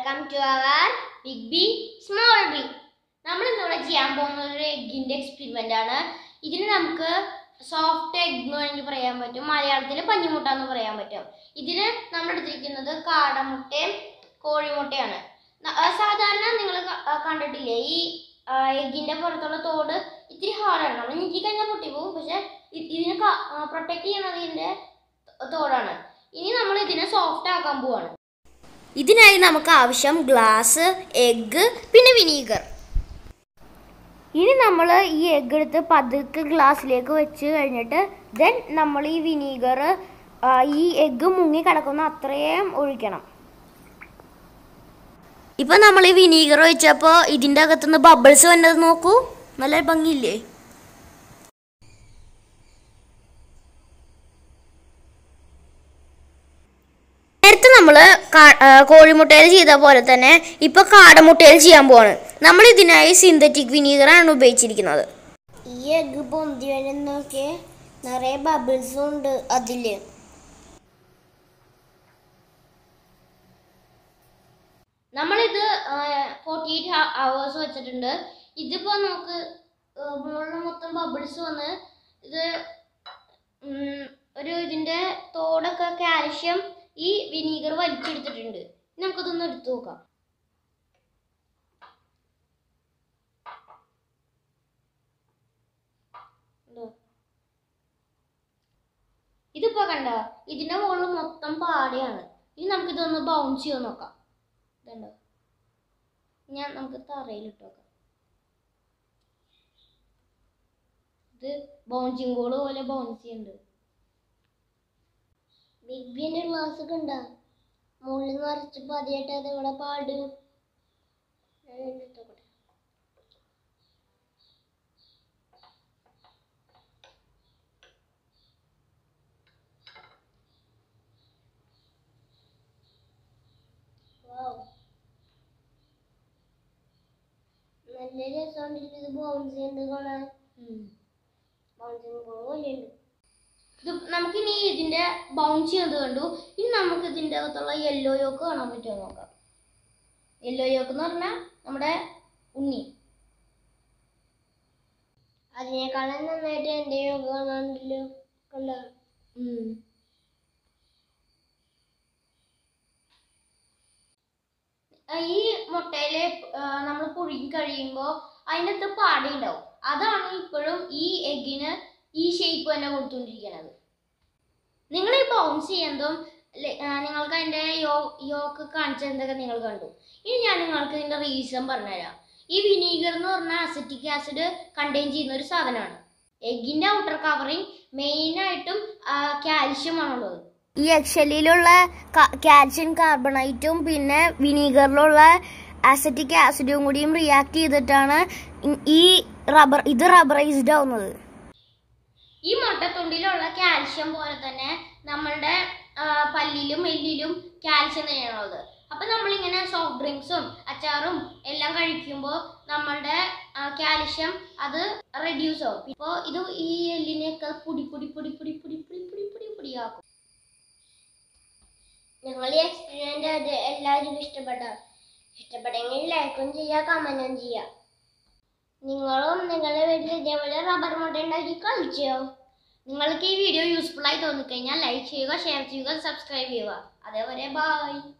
Welcome to our big B small B നമ്മൾ ഇന്നിവിടെ ചെയ്യാൻ പോകുന്ന ഒരു എഗ്ഗിന്റെ എക്സ്പെരിമെന്റ് ആണ് ഇതിന് നമുക്ക് സോഫ്റ്റ് എഗ് എന്ന് വേണമെങ്കിൽ പറയാൻ പറ്റും മലയാളത്തിൽ പഞ്ഞിമുട്ട എന്ന് പറയാൻ പറ്റും ഇതിന് നമ്മൾ എടുത്തിരിക്കുന്നത് കാടമുട്ടയും കോഴിമുട്ടയാണ് ന- ആ, സാധാരണ നിങ്ങൾ കണ്ടിട്ടില്ലേ ഈ എഗ്ഗിന്റെ പുറത്തുള്ള തോട് ഇത്തിരി ഹാർഡാണ് നമ്മൾ ഞെക്കി കഴിഞ്ഞാൽ പൊട്ടിപ്പോകും പക്ഷെ ഇ- ഇതിനെ പ്രൊട്ടക്ട് ചെയ്യുന്നത് ഇതിന്റെ തോടാണ് ഇനി നമ്മൾ ഇതിനെ സോഫ്റ്റ് ആക്കാൻ പോവാണ് ഇതിനായി നമുക്ക് ആവശ്യം ഗ്ലാസ് എഗ്ഗ് പിന്നെ വിനീഗർ ഇനി നമ്മൾ ഈ എഗ്ഗ് എടുത്ത് പതുക്കെ ഗ്ലാസ്സിലേക്ക് വെച്ച് കഴിഞ്ഞിട്ട് ദെൻ നമ്മൾ ഈ വിനീഗർ ഈ എഗ്ഗ് മുങ്ങി കിടക്കുന്ന അത്രയും ഒഴിക്കണം ഇപ്പൊ നമ്മൾ ഈ വിനീഗർ ഒഴിച്ചപ്പോൾ ഇതിൻ്റെ അകത്തുനിന്ന് ബബിൾസ് വന്നത് നോക്കൂ നല്ല ഭംഗിയില്ലേ നേരത്തെ നമ്മൾ കോഴിമുട്ടയിൽ ചെയ്ത പോലെ തന്നെ ഇപ്പൊ കാടമുട്ടയിൽ ചെയ്യാൻ പോവാണ് നമ്മൾ ഇതിനായി സിന്തറ്റിക് വിനീഗർ ആണ് ഉപയോഗിച്ചിരിക്കുന്നത് ഈ എഗ്ഗ് പൊന്തി വരുന്നൊക്കെ നിറയെ ബബിൾസും ഉണ്ട് അതില് നമ്മളിത് ഫോർട്ടി എയ്റ്റ് അവേഴ്സ് വെച്ചിട്ടുണ്ട് ഇതിപ്പോ നമുക്ക് മുകളിൽ മൊത്തം ബബിൾസ് വന്ന് ഇത് ഉം, ഒരു ഇതിന്റെ തോടൊക്കെ കാൽഷ്യം ഈ വിനീഗർ വലിച്ചെടുത്തിട്ടുണ്ട് ഇനി നമുക്കതൊന്ന് എടുത്തു നോക്കാം ഉണ്ടോ? ഇതിപ്പോ കണ്ട ഇതിന്റെ മുകളിൽ മൊത്തം പാടയാണ് ഇനി നമുക്കിതൊന്ന് ബൗൺസ് ചെയ്യാൻ നോക്കാം ഇതുണ്ടോ ഞാൻ നമുക്ക് തറയിൽ ഇട്ട് നോക്കാം ഇത് ബൗൺസിങ് ബോൾ പോലെ ബൗൺസ് ചെയ്യുന്നുണ്ട് ബിഗ് ബിന്റെ ഗ്ലാസ് ഒക്കെ ഉണ്ടാ മുകളിൽ നിറച്ച് പതിയായിട്ട് അത് ഇവിടെ പാട് ഞാൻ എടുത്തോട്ടെ. Wow. നല്ല രസമുണ്ട് ഇത് ബൗൺസ് ചെയ്യുന്നത് കാണാൻ ബൗൺസിങ് ബോൾ പോലെയുണ്ട് ഇത് നമുക്കിനി ഇതിന്റെ ബൗൺസ് ചെയ്യുന്നത് കണ്ടു ഇനി നമുക്ക് ഇതിന്റെ അകത്തുള്ള യെല്ലോ യോക്ക് കാണാൻ പറ്റുമോ എന്ന് നോക്കാം യെല്ലോ യോക്ക് എന്ന് പറഞ്ഞാൽ നമ്മുടെ ഉണ്ണി അതിനേക്കാളും നന്നായിട്ട് എൻ്റെ യോഗ കാണാണ്ടല്ലോ കണ്ട ഉം. ആ, ഈ മുട്ടയില് നമ്മൾ പുഴുങ്ങി കഴിയുമ്പോൾ അതിൻ്റെ അകത്ത് പാടി ഉണ്ടാവും അതാണ് ഇപ്പോഴും ഈ എഗ്ഗിന് ഈ ഷേപ്പ് തന്നെ കൊടുത്തുകൊണ്ടിരിക്കുന്നത് നിങ്ങൾ ഈ ബൗൺസ് ചെയ്യുന്നതും ലെ- ആ, നിങ്ങൾക്ക് അതിൻ്റെ യോ യോക്ക് കാണിച്ചതൊക്കെ നിങ്ങൾ കണ്ടു ഇനി ഞാൻ നിങ്ങൾക്ക് ഇതിൻ്റെ റീസൺ പറഞ്ഞുതരാം ഈ വിനീഗർ എന്ന് പറഞ്ഞാൽ അസറ്റിക് ആസിഡ് കണ്ടെയ്ൻ ചെയ്യുന്ന ഒരു സാധനമാണ് എഗ്ഗിൻ്റെ ഔട്ടർ കവറിങ് മെയിനായിട്ടും കാൽഷ്യം ആണുള്ളത് ഈ എക്സലിലുള്ള കാൽഷ്യം കാർബണൈറ്റും പിന്നെ വിനീഗറിലുള്ള ആസറ്റിക് ആസിഡും കൂടിയും റിയാക്ട് ചെയ്തിട്ടാണ് ഇ- ഈ റബ്ബർ ഇത് റബ്ബറൈസ്ഡ് ആവുന്നത് ഈ മുട്ടത്തൊണ്ടിലുള്ള കാൽഷ്യം പോലെ തന്നെ നമ്മളുടെ ആ, പല്ലിലും എല്ലിലും കാൽഷ്യം തന്നെയാണുള്ളത് അപ്പൊ നമ്മളിങ്ങനെ സോഫ്റ്റ് ഡ്രിങ്ക്സും അച്ചാറും എല്ലാം കഴിക്കുമ്പോൾ നമ്മളുടെ കാൽഷ്യം അത് റെഡ്യൂസ് ആവും ഇപ്പോൾ ഇത് ഈ എല്ലിനെയൊക്കെ പൊടി പൊടി പൊടി പൊടി പൊടി പൊടി പൊടി പൊടി പൊടിയാക്കും ഞങ്ങൾ ഈ എക്സ്പീരിയൻസ് അത് എല്ലാവരും ഇഷ്ടപ്പെട്ട ഇഷ്ടപ്പെട്ടെങ്കിൽ ലൈക്കും ചെയ്യുക കമന്റും ചെയ്യുക നിങ്ങളും നിങ്ങളുടെ വീട്ടിൽ ഇതേപോലെ റബ്ബർ മുട്ട ഉണ്ടാക്കി കളിച്ചോ നിങ്ങൾക്ക് ഈ വീഡിയോ യൂസ്ഫുൾ ആയി തോന്നിക്കഴിഞ്ഞാൽ ലൈക്ക് ചെയ്യുക ഷെയർ ചെയ്യുക സബ്സ്ക്രൈബ് ചെയ്യുക അതേപോലെ ബൈ